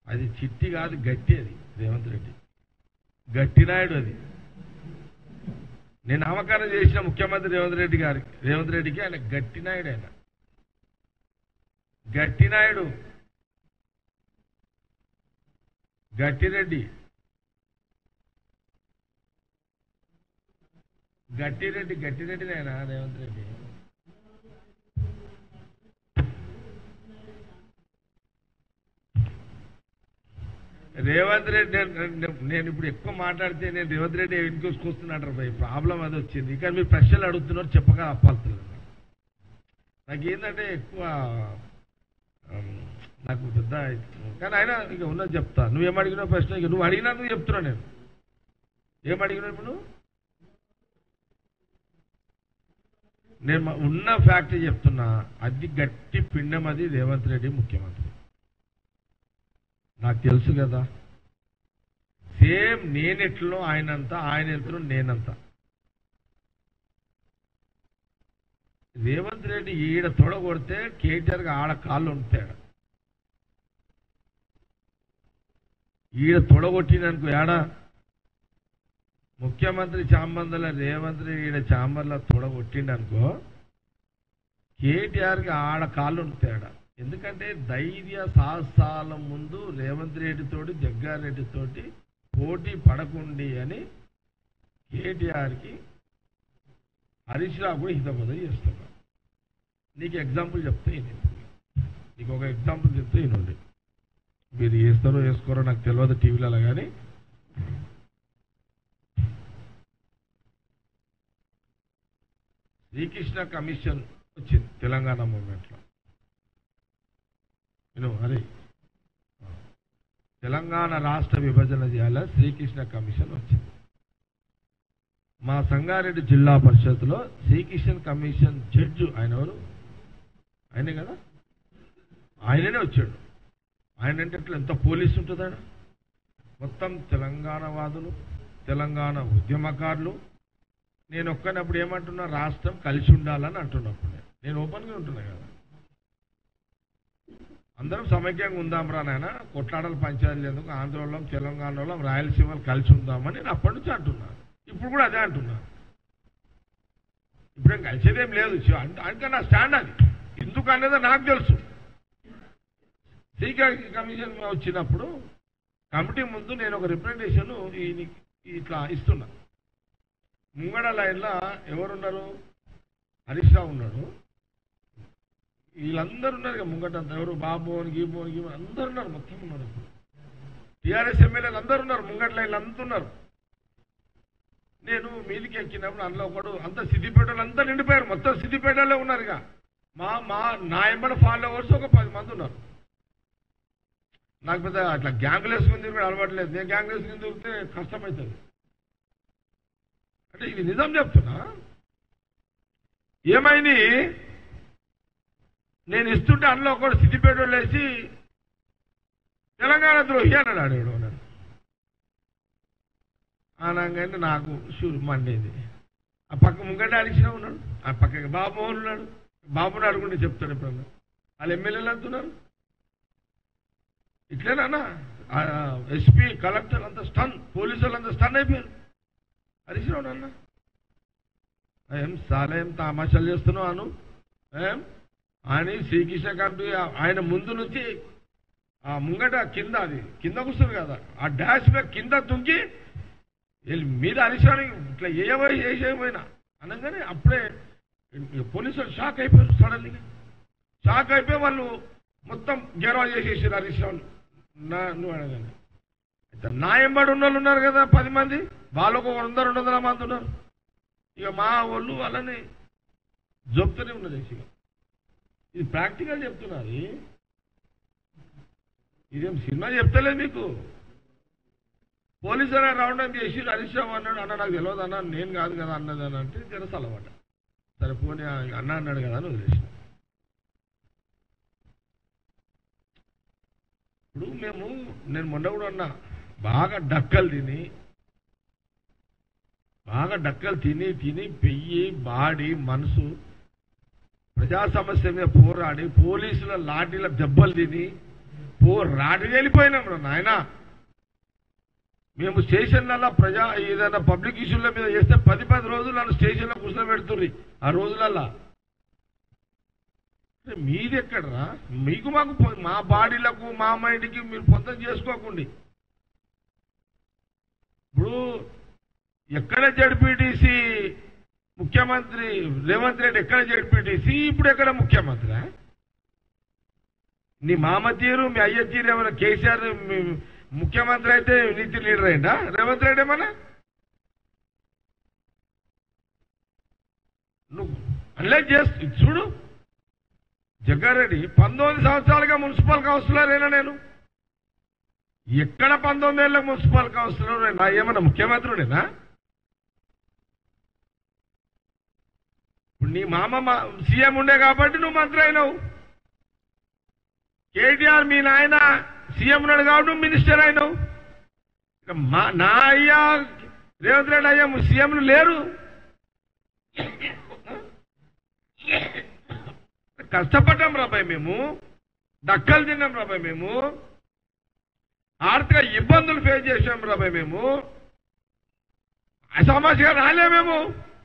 అది చిట్టి కాదు గట్టి అది రేవంత్ రెడ్డి గట్టి నాయుడు అది నేను నామకరణం చేసిన ముఖ్యమంత్రి రేవంత్ రెడ్డి గారికి రేవంత్ రెడ్డికి ఆయన గట్టి నాయుడు ఆయన గట్టి నాయుడు గట్టిరెడ్డి గట్టిరెడ్డి గట్టిరెడ్డి నాయన రేవంత్ రెడ్డి రేవంత్ రెడ్డి నేను- నేను- నేను ఇప్పుడు ఎక్కువ మాట్లాడితే నేను రేవంత్ రెడ్డి ఇంకొసుకొస్తున్నట్టు భయ్ ప్రాబ్లం అది వచ్చింది ఇక మీరు ప్రశ్నలు అడుగుతున్నారు చెప్పగా అప్పాల్తున్నారు నాకు ఏంటంటే ఎక్కువ ఆమ్, నాకు పెద్ద కానీ ఆయన ఇక ఉన్నది చెప్తా నువ్వేం అడిగినావు ప్రశ్న ఇక నువ్వు అడిగినా నువ్వు చెప్తున్నా నేను ఏం అడిగినావు ఇప్పుడు నువ్వు నేను మా- ఉన్న ఫ్యాక్ట్ చెప్తున్నా అది గట్టి పిండం అది రేవంత్ రెడ్డి ముఖ్యమంత్రి నాకు తెలుసు కదా సేమ్ నేనెట్లో ఆయనంతా ఆయన ఎట్లు నేనంతా రేవంత్ రెడ్డి ఈడ తొడగొడితే కేటీఆర్గా ఆడ కాళ్ళు ఉంటాడు ఈడ తొడగొట్టిననుకో ఏడా ముఖ్యమంత్రి చాంబందల రేవంత్ రెడ్డి ఈడ చాంబర్లో తొడగొట్టిండనుకో కేటీఆర్కి ఆడ కాళ్ళు ఉంటాడు ఎందుకంటే ధైర్య సాహసాల ముందు రేవంత్ రెడ్డితోటి జగ్గారెడ్డితోటి పోటీ పడకుండి అని కేటీఆర్కి హరీష్ రావు కూడా హితబోధ చేస్తున్నా నీకు ఎగ్జాంపుల్ చెప్తే ఈయన నీకు ఒక ఎగ్జాంపుల్ చెప్తే ఈయనండి మీరు వేస్తారో వేసుకోరో నాకు తెలియదు టీవీలలో కానీ శ్రీకృష్ణ కమిషన్ వచ్చింది తెలంగాణ మూమెంట్లో నేను అరే తెలంగాణ రాష్ట్ర విభజన చేయాల శ్రీకృష్ణ కమిషన్ వచ్చింది మా సంగారెడ్డి జిల్లా పరిషత్లో శ్రీకృష్ణ కమిషన్ జడ్జి ఆయన ఎవరు ఆయనే కదా ఆయననే వచ్చాడు ఆయన అంటే ఇట్లా ఎంత పోలీసు ఉంటుందాడు మొత్తం తెలంగాణ వాదులు తెలంగాణ ఉద్యమకారులు నేను ఒక్కనప్పుడు ఏమంటున్నా రాష్ట్రం కలిసి ఉండాలని అంటున్నప్పుడు నేను. నేను ఓపెన్గా ఉంటున్నా కదా అందరం సమైక్యంగా ఉందాం రా నాయన కొట్లాడలు పంచాయతీలు ఎందుకు ఆంధ్రలో తెలంగాణలో రాయలసీమలు కలిసి ఉందామని నేను అప్పటి నుంచి అంటున్నా ఇప్పుడు కూడా అదే అంటున్నా ఇప్పుడేం కలిసేదేం లేదు శివ. అంత- అంటే నా స్టాండ్ అది ఎందుకు అనేది నాకు తెలుసు సీకా కమిషన్ వచ్చినప్పుడు కమిటీ ముందు నేను ఒక రిప్రజెంటేషన్ ఇట్లా ఇస్తున్నా ముంగడ లైన్లో ఎవరున్నారు హరీష్ రావు ఉన్నాడు వీళ్ళందరూ ఉన్నారు ఇక ముంగటంతా ఎవరు బాబోని గీబోని గీబో అందరు ఉన్నారు మొత్తం ఉన్నారు ఇప్పుడు టీఆర్ఎస్ ఎమ్మెల్యేలు అందరు ఉన్నారు ముంగట లైన్లు అంతా ఉన్నారు నేను మీదికి ఎక్కినప్పుడు అందులో ఒకడు అంత సిద్దిపేటలో అంతా నిండిపోయారు మొత్తం సిద్దిపేటలో ఉన్నారు ఇక మా మా నా ఎంబడ ఫాలోవర్స్ ఒక పది మంది ఉన్నారు నాకు పెద్ద అట్లా గ్యాంగులు వేసుకుని తిరిగి అలవాట్లేదు నేను గ్యాంగ్ వేసుకుని తిరిగితే కష్టమవుతుంది అంటే ఇది నిజం చెప్తున్నా ఏమైంది నేను ఇస్తుంటే అందులో ఒకడు సిద్దిపేట వేసి తెలంగాణ ద్రోహి అన్నాడు ఆడేవాడు నన్ను అనగానే నాకు షూర్ మండేది ఆ పక్క ముంగట అడిచిన ఉన్నాడు ఆ పక్కకి బాబుమోహన్ ఉన్నాడు బాబుని అడుగుంటే చెప్తాడు ఎప్పుడన్నా వాళ్ళు ఎమ్మెల్యేలు అంటున్నారు ఇట్లేనా ఎస్పీ కలెక్టర్ అంతా స్టన్ పోలీసులు అంతా స్టన్ అయిపోయారు హరీష్ రావు అన్న ఏం చాలా ఏం తమాషాలు చేస్తున్నావు అను ఏం అని శ్రీకృష్ణ కమిటీ ఆయన ముందు నుంచి ఆ ముంగట కింద అది కింద కూర్చుంది కదా ఆ డాష్ బ్యాగ్ కింద దుంకి వీళ్ళు మీద హరీశ్రావుని ఇట్లా ఏమై చేసేమైనా అనగానే అప్పుడే పోలీసులు షాక్ అయిపోయారు సడన్గా షాక్ అయిపోయి వాళ్ళు మొత్తం గెరవా చేసేసారు హరీష్ రావుని నా నువ్వు అనగానే అయితే నా ఎంబడి ఉన్న వాళ్ళు ఉన్నారు కదా పది మంది వాళ్ళు ఒక వంద రెండు వందల మంది ఉన్నారు ఇక మా వాళ్ళు వాళ్ళని జొప్తూనే ఉన్నది ఇక ఇది ప్రాక్టికల్ చెప్తున్నారు ఇదేం సినిమా చెప్తలేదు మీకు పోలీసులు రౌండ్ అప్ చేసి హరీష్ రావు అన్నాడు అన్న నాకు తెలియదు అన్న నేను కాదు కదా అన్నది అని అంటే జరసలమాట సరే పోనీ ఆ అన్న అన్నాడు కదా అని వదిలేసిన ఇప్పుడు మేము నేను మొన్న కూడా అన్నా బాగా డక్కలు తిని బాగా డక్కలు తిని తిని పెయ్యి బాడీ మనసు ప్రజా సమస్య మీద పోరాడి పోలీసుల లాఠీల దెబ్బలు తిని పో రాటి వెళ్ళిపోయినాం రా నాయన మేము స్టేషన్లలో ప్రజా ఏదైనా పబ్లిక్ ఇష్యూల మీద చేస్తే పది పది రోజులు నన్ను స్టేషన్లో కూర్చోబెడుతుంది ఆ రోజులల్లా అరే మీది ఎక్కడరా మీకు మాకు పొ- మా బాడీలకు మా మైండ్కి మీరు పొందం చేసుకోకండి ఇప్పుడు ఎక్కడ జడ్పీటీసీ ముఖ్యమంత్రి రేవంత్ రెడ్డి ఎక్కడ జడ్పీటీసీ ఇప్పుడు ఎక్కడ ముఖ్యమంత్రి నీ మామ తీరు మీ అయ్య తీరు ఏమైనా కేసీఆర్ మీ ముఖ్యమంత్రి అయితే నీతి లీడర్ అయిందా రేవంత్ రెడ్డి ఏమన్నా నువ్వు అనలైజ్ చేస్తు చూడు జగ్గారెడ్డి పంతొమ్మిది సంవత్సరాలుగా మున్సిపల్ కౌన్సిలర్ అయినా నేను ఎక్కడ పంతొమ్మిది ఏళ్ళ మున్సిపల్ కౌన్సిలర్ నా ఏమన్నా ముఖ్యమంత్రుడేనా ఇప్పుడు నీ మామ మా- సీఎం ఉండే కాబట్టి నువ్వు మంత్రి అయినావు కేటీఆర్ మీ నాయన సీఎం ఉన్నాడు కాబట్టి నువ్వు మినిస్టర్ అయినావు ఇక మా నా అయ్యా రేవంత్ రెడ్డి అయ్యా సీఎంలు లేరు కష్టపడ్డాం రాబాయ్ మేము దక్కలు తిన్నాం రాబాయ్ మేము ఆర్థిక ఇబ్బందులు ఫేస్ చేసాం రాబాయ్ మేము అసామాజిగా రాలే మేము